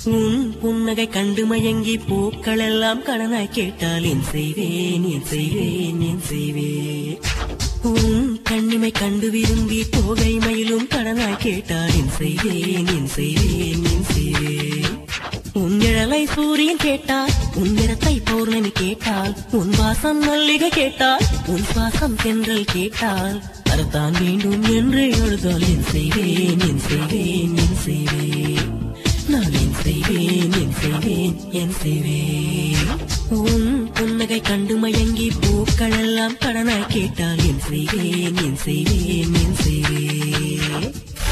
உன் புன்னகை கண்டு மயங்கி பூக்கள் எல்லாம் கடனாய் கேட்டால் என் செய்வேன் என் செய்வேன் என் செய்வேன் உன் கண்ணிமை கண்டு விரும்பி தோகை மயிலும் கடனாய் கேட்டால் என் செய்வேன் என் செய்வேன் என் செய்வேன் உன் நிழலை சூரியன் கேட்டால் உன் நிறத்தை பௌர்ணமி கேட்டால் உன் வாசம் மல்லிகை கேட்டால் உன் சுவாசம் தென்றல் கேட்டால் தரத்தான் வேண்டும் என்று எழுதால் என் செய்வேன் என் செய்வேன் என் செய்வேன் நான் என் செய்வேன் என் செய்வேன் என் செய்வேன் உன் புன்னகை கண்டு மயங்கி பூக்கள் எல்லாம் கடனாய் கேட்டால் என் செய்வேன் என் செய்வேன் என் செய்வேன்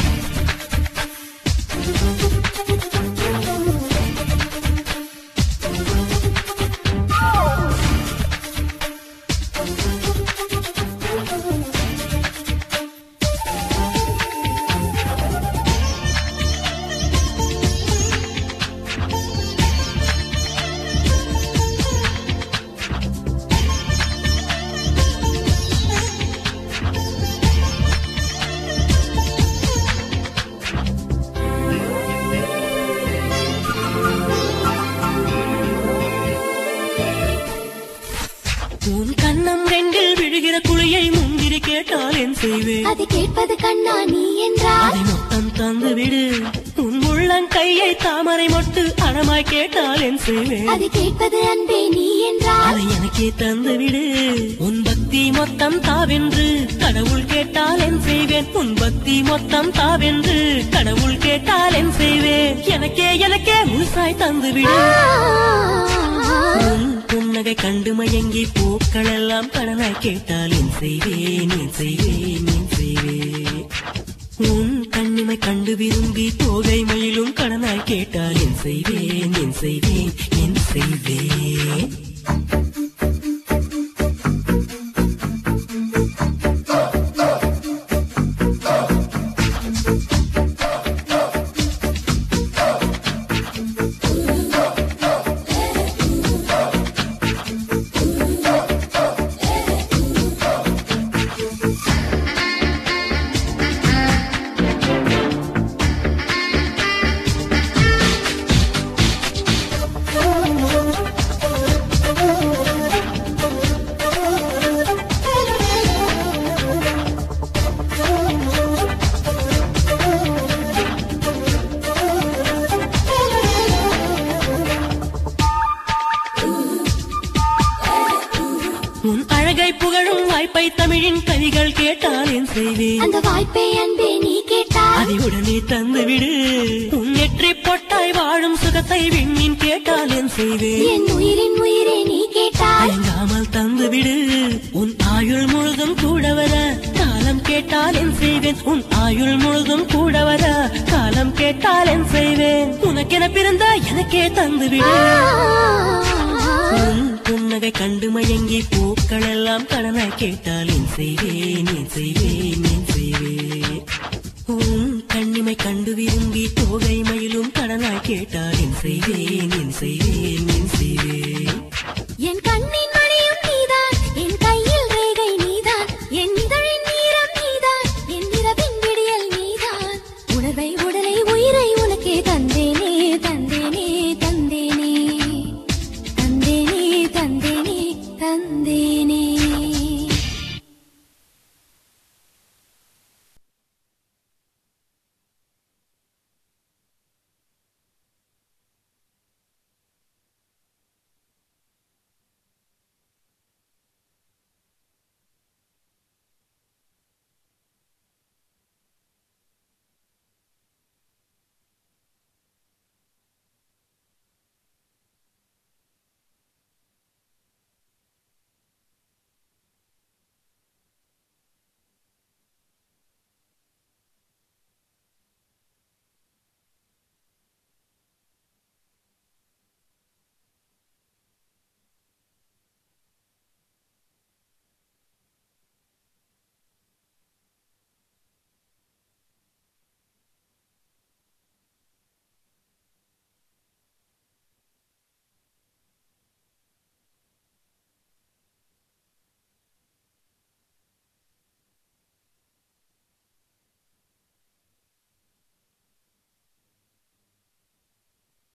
உன் கண்ணம் ரெண்டில் விழுகிற குழியை முந்திரி கேட்டால் என் செய்வேன் அது கேட்பது கண்ணா நீ என்றால் அதை மொத்தம் தந்து விடு உன் உள்ளன் கையை தாமரை மொட்டு அறமாய் கேட்டால் என் செய்வேன் அது கேட்பது அன்பே நீ என்றால் அதை எனக்கே தந்து விடு உன் பக்தி மொத்தம் தாவென்று கடவுள் கேட்டால் என் செய்வேன் உன் பக்தி மொத்தம் தாவென்று கடவுள் கேட்டால் என் செய்வேன் எனக்கே எனக்கே முழுசாய் தந்து விடு உன் புன்னகை கண்டு மயங்கி பூக்கள் எல்லாம் கடனாய் கேட்டால் என் செய்வேன் என் செய்வேன் என் செய்வேன் உன் கண்ணிமை கண்டு விரும்பி தோகை மயிலும் கடனாய் கேட்டால் என் செய்வேன் என் செய்வேன் என் செய்வேன் உன் அழகை புகழும் வாய்ப்பை தமிழின் கவிகள் கேட்டால் என் செய்வேன் அந்த வாய்ப்பை அன்பே நீ கேட்டால் அதை உடனே தந்து விடு உன் நெற்றி பொட்டாய் வாழும் சுகத்தை விண்மீன் கேட்டால் என் செய்வேன் என் உயிரின் உயிரே நீ கேட்டால் தயங்காமல் தந்து விடு உன் ஆயுள் முழுதும் கூட வர காலம் கேட்டால் என் செய்வேன் உன் ஆயுள் முழுதும் கூட வர காலம் கேட்டால் என் செய்வேன் உனக்கென பிறந்த எனக்கே தந்து விடு உன் புன்னகை கண்டு மயங்கி பூக்கள் எல்லாம் கடனாய் கேட்டால் என் செய்வேன் என் செய்வேன் என் செய்வேன் உன் கண்ணிமை கண்டு விரும்பி தோகை மயிலும் கடனாய் கேட்டால் என் செய்வேன் என் செய்வேன்